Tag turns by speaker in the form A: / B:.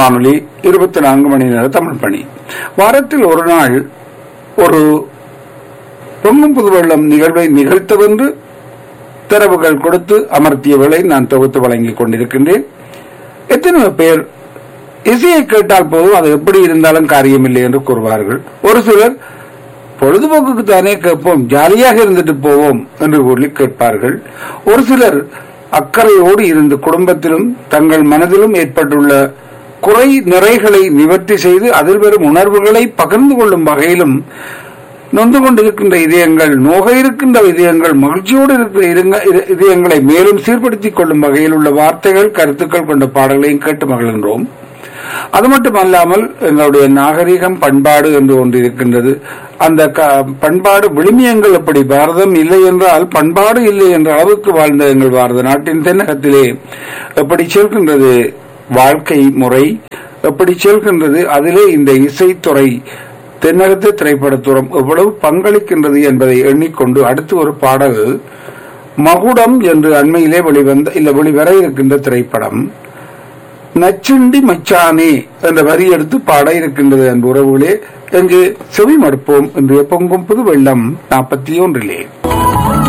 A: வானொலி இருபத்தி நான்கு மணி நேர தமிழ் பணி வாரத்தில் ஒரு நாள் ஒரு பொங்கும் புது வெள்ளம் நிகழ்வை நிகழ்த்தவென்று தரவுகள் கொடுத்து அமர்த்தியவர்களை நான் தொகுத்து வழங்கிக் கொண்டிருக்கின்றேன் எத்தனை பேர் இசையை கேட்டால் போதும் அது எப்படி இருந்தாலும் காரியமில்லை என்று கூறுவார்கள் ஒரு சிலர் பொழுதுபோக்குக்கு தானே கேட்போம் ஜாலியாக இருந்துட்டு போவோம் என்று கூறி கேட்பார்கள் ஒரு சிலர் அக்கறையோடு இருந்து குடும்பத்திலும் தங்கள் மனதிலும் ஏற்பட்டுள்ள குறை நிறைகளை நிவர்த்தி செய்து அதில் வரும் உணர்வுகளை பகிர்ந்து கொள்ளும் வகையிலும் நொந்து கொண்டிருக்கின்ற இதயங்கள் நோக இருக்கின்ற இதயங்கள் மகிழ்ச்சியோடு இருக்கிற இருங்க- இத- இதயங்களை மேலும் சீர்படுத்திக் கொள்ளும் வகையில் உள்ள வார்த்தைகள் கருத்துக்கள் கொண்ட பாடல்களையும் கேட்டு மகிழ்கின்றோம் அது மட்டுமல்லாமல் எங்களுடைய நாகரிகம் பண்பாடு என்று ஒன்று இருக்கின்றது அந்த க- பண்பாடு விழுமியங்கள் எப்படி பாரதம் இல்லை என்றால் பண்பாடு இல்லை என்ற அளவுக்கு வாழ்ந்த எங்கள் பாரத நாட்டின் தென்னகத்திலே எப்படி செல்கின்றது வாழ்க்கை முறை எப்படி செல்கின்றது அதிலே இந்த இசைத்துறை தென்னகத்து திரைப்படத்துறம் எவ்வளவு பங்களிக்கின்றது என்பதை எண்ணிக்கொண்டு அடுத்து ஒரு பாடல் மகுடம் என்று அண்மையிலே வெளிவந்த இல்ல வெளிவர இருக்கின்ற திரைப்படம் நச்சுண்டி மச்சானே என்ற வரி எடுத்து பாட இருக்கின்றது அன்பு உறவுகளே எங்கு செவி மடுப்போம் என்று பொங்கும் புது வெள்ளம் நாற்பத்தி ஒன்றிலே